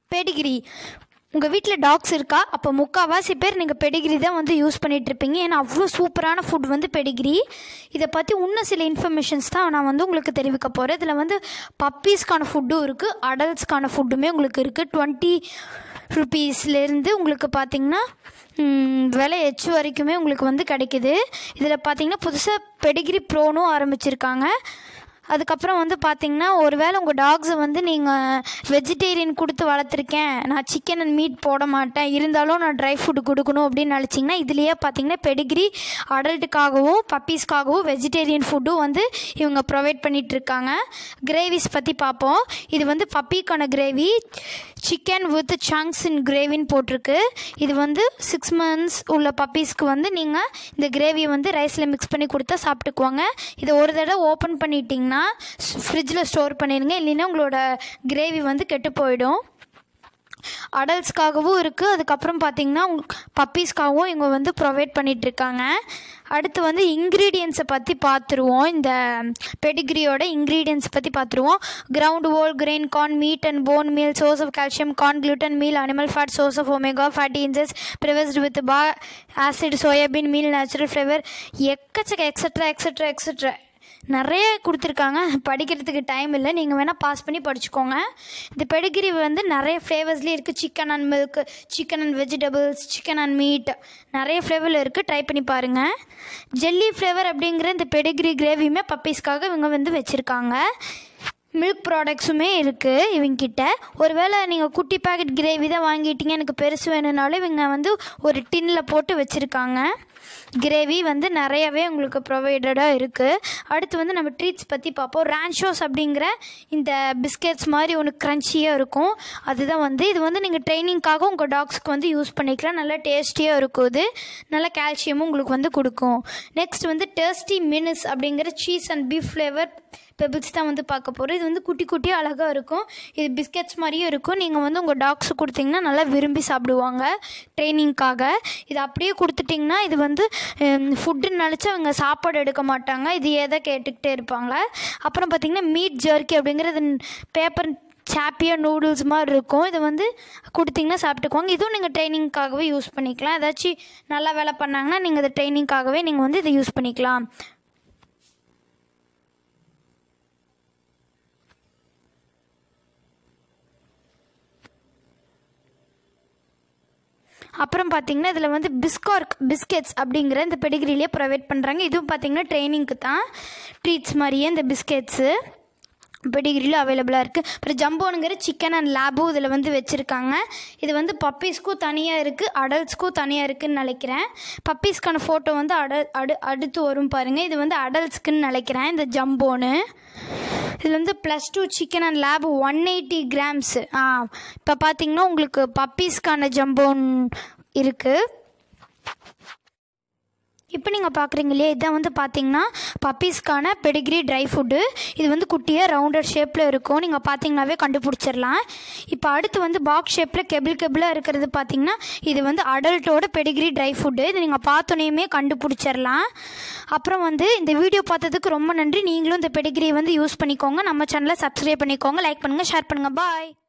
Pedigree உங்கள் வீட்டில் tax இருக்கா அப்போ முக்கால்வாசி பேர் நீங்கள் பெடிகிரி தான் வந்து யூஸ் பண்ணிட்டு இருப்பீங்க ஏன்னா அவ்வளோ சூப்பரான ஃபுட் வந்து பெடிகிரி இதை பற்றி இன்னும் சில இன்ஃபர்மேஷன்ஸ் தான் நான் வந்து உங்களுக்கு தெரிவிக்க போகிறேன் இதில் வந்து பப்பீஸ்க்கான ஃபுட்டும் இருக்குது அடல்ட்ஸ்க்கான ஃபுட்டுமே உங்களுக்கு இருக்குது டுவெண்ட்டி ருபீஸ்லேருந்து உங்களுக்கு பார்த்தீங்கன்னா ம், விலை எச்சு வரைக்குமே உங்களுக்கு வந்து கிடைக்குது இதில் பார்த்தீங்கன்னா புதுசாக பெடிகிரி ப்ரோனும் ஆரம்பிச்சிருக்காங்க அதுக்கப்புறம் வந்து பார்த்தீங்கன்னா ஒருவேளை உங்கள் டாக்ஸை வந்து நீங்கள் வெஜிடேரியன் கொடுத்து வளர்த்துருக்கேன் நான் சிக்கன் அண்ட் மீட் போட மாட்டேன் இருந்தாலும் நான் ட்ரை ஃபுட் கொடுக்கணும் அப்படின்னு நினச்சிங்கன்னா இதுலேயே பார்த்தீங்கன்னா பெடிகிரி அடல்ட்டுக்காகவும் பப்பீஸ்க்காகவும் வெஜிடேரியன் ஃபுட்டும் வந்து இவங்க ப்ரொவைட் பண்ணிகிட்ருக்காங்க கிரேவிஸ் பற்றி பார்ப்போம் இது வந்து பப்பிக்கான gravy chicken with chunks in கிரேவின்னு போட்டிருக்கு இது வந்து சிக்ஸ் மந்த்ஸ் உள்ள பப்பீஸ்க்கு வந்து நீங்கள் இந்த கிரேவியை வந்து ரைஸில் மிக்ஸ் பண்ணி கொடுத்தா சாப்பிட்டுக்குவாங்க இதை ஒரு தடவை ஓப்பன் பண்ணிட்டீங்கன்னா ஃப்ரிட்ஜில் ஸ்டோர் பண்ணிடுங்க இல்லைன்னா உங்களோட கிரேவி வந்து கெட்டு போயிடும் அடல்ட்ஸ்க்காகவும் இருக்குது அதுக்கப்புறம் பார்த்தீங்கன்னா பப்பீஸ்க்காகவும் இவங்க வந்து ப்ரொவைட் பண்ணிகிட்ருக்காங்க அடுத்து வந்து இன்க்ரீடியன்ஸை பற்றி பார்த்துருவோம் இந்த பெடிகிரியோட இன்க்ரீடியன்ஸ் பற்றி பார்த்துருவோம் ground whole grain corn meat and bone meal source of calcium corn gluten meal animal fat source of omega fatty இன்சஸ் ப்ரிவஸ்ட் வித் பா acid soybean meal natural flavour எக்கச்சக்க எக்ஸட்ரா எக்ஸட்ரா எக்ஸட்ரா நிறைய கொடுத்துருக்காங்க படிக்கிறதுக்கு time இல்லை நீங்கள் வேணால் pass பண்ணி படிச்சுக்கோங்க இந்த பெடிகிரி வந்து நிறைய ஃப்ளேவர்ஸ்லேயே இருக்குது chicken and milk chicken and vegetables chicken and meat நிறைய ஃப்ளேவரில் இருக்குது ட்ரை பண்ணி பாருங்கள் ஜெல்லி ஃப்ளேவர் அப்படிங்கிற இந்த பெடிகிரி கிரேவியுமே பப்பீஸ்க்காக இவங்க வந்து வச்சுருக்காங்க மில்க் ப்ராடக்ட்ஸுமே இருக்குது இவங்கிட்ட ஒருவேளை நீங்கள் குட்டி பாக்கெட் கிரேவி தான் வாங்கிட்டீங்க எனக்கு பெருசு வேணும்னாலும் இவங்க வந்து ஒரு டின்னில் போட்டு வச்சுருக்காங்க கிரேவி வந்து நிறையவே உங்களுக்கு ப்ரொவைடடாக இருக்குது அடுத்து வந்து நம்ம ட்ரீட்ஸ் பற்றி பார்ப்போம் ரேன்ஷோஸ் அப்படிங்கிற இந்த பிஸ்கெட்ஸ் மாதிரி ஒன்று க்ரன்ச்சியாக இருக்கும் அதுதான் வந்து இது வந்து நீங்கள் ட்ரைனிங்காக உங்கள் டாக்ஸ்க்கு வந்து யூஸ் பண்ணிக்கலாம் நல்லா டேஸ்டியாக இருக்கும் இது நல்ல கால்சியமும் உங்களுக்கு வந்து கொடுக்கும் நெக்ஸ்ட் வந்து டேஸ்டி மினிஸ் அப்படிங்கிற cheese and beef flavour pebbles தான் வந்து பார்க்க போகிறோம் இது வந்து குட்டி குட்டியாக அழகாக இருக்கும் இது பிஸ்கெட்ஸ் மாதிரியும் இருக்கும் நீங்கள் வந்து உங்கள் டாக்ஸு கொடுத்தீங்கன்னா நல்லா விரும்பி சாப்பிடுவாங்க ட்ரைனிங்க்காக இது அப்படியே கொடுத்துட்டிங்கன்னா இது வந்து ஃபுட்டுன்னு நினச்சி அவங்க சாப்பாடு எடுக்க மாட்டாங்க இது எதை கேட்டுக்கிட்டே இருப்பாங்க அப்புறம் பார்த்திங்கன்னா மீட் ஜர்க்கி அப்படிங்கிறது பேப்பர் சாப்பியாக நூடுல்ஸ் மாதிரி இருக்கும் இதை வந்து கொடுத்தீங்கன்னா சாப்பிட்டுக்குவாங்க இதுவும் நீங்கள் ட்ரைனிங்க்காகவே யூஸ் பண்ணிக்கலாம் ஏதாச்சும் நல்லா வேலை பண்ணாங்கன்னா நீங்கள் இதை ட்ரைனிங்க்காகவே நீங்கள் வந்து இதை யூஸ் பண்ணிக்கலாம் அப்புறம் பார்த்தீங்கன்னா இதில் வந்து பிஸ்கார்க் பிஸ்கெட்ஸ் அப்படிங்கிற இந்த பெடிகிரிலேயே ப்ரொவைட் பண்ணுறாங்க இதுவும் பார்த்தீங்கன்னா ட்ரைனிங்க்கு தான் ட்ரீட்ஸ் மாதிரியே இந்த பிஸ்கெட்ஸு பெடிகிரியில் அவைலபிளாக இருக்குது அப்புறம் ஜம்போனுங்கிற சிக்கன் அண்ட் லேபும் இதில் வந்து வச்சுருக்காங்க இது வந்து பப்பீஸ்க்கும் தனியாக இருக்குது அடல்ட்ஸ்க்கும் தனியாக இருக்குதுன்னு நினைக்கிறேன் பப்பீஸ்க்கான ஃபோட்டோ வந்து அட அடு அடுத்து வரும் பாருங்கள் இது வந்து அடல்ட்ஸ்க்குன்னு நினைக்கிறேன் இந்த ஜம்போனு இதில் வந்து plus two chicken and lamb one eighty grams ஆ இப்போ பார்த்தீங்கன்னா உங்களுக்கு பப்பீஸ்க்கான ஜம்போன் இருக்குது இப்போ நீங்கள் பார்க்குறீங்க இல்லையா இதான் வந்து பார்த்தீங்கன்னா பப்பீஸ்க்கான பெடிகிரி ட்ரை ஃபுட்டு இது வந்து குட்டியாக ரவுண்டட் ஷேப்பில் இருக்கும் நீங்கள் பார்த்தீங்கன்னாவே கண்டுபிடிச்சிடலாம் இப்போ அடுத்து வந்து பாக்ஸ் ஷேப்பில் கெபிள் கெபிளாக இருக்கிறது பார்த்தீங்கன்னா இது வந்து அடல்ட்டோட பெடிகிரி ட்ரை ஃபுட்டு இது நீங்கள் பார்த்தோன்னே கண்டுபிடிச்சிடலாம் அப்புறம் வந்து இந்த வீடியோ பார்த்ததுக்கு ரொம்ப நன்றி நீங்களும் இந்த பெடிகிரியை வந்து யூஸ் பண்ணிக்கோங்க நம்ம சேனலை சப்ஸ்கிரைப் பண்ணிக்கோங்க லைக் பண்ணுங்கள் ஷேர் பண்ணுங்கள் பாய்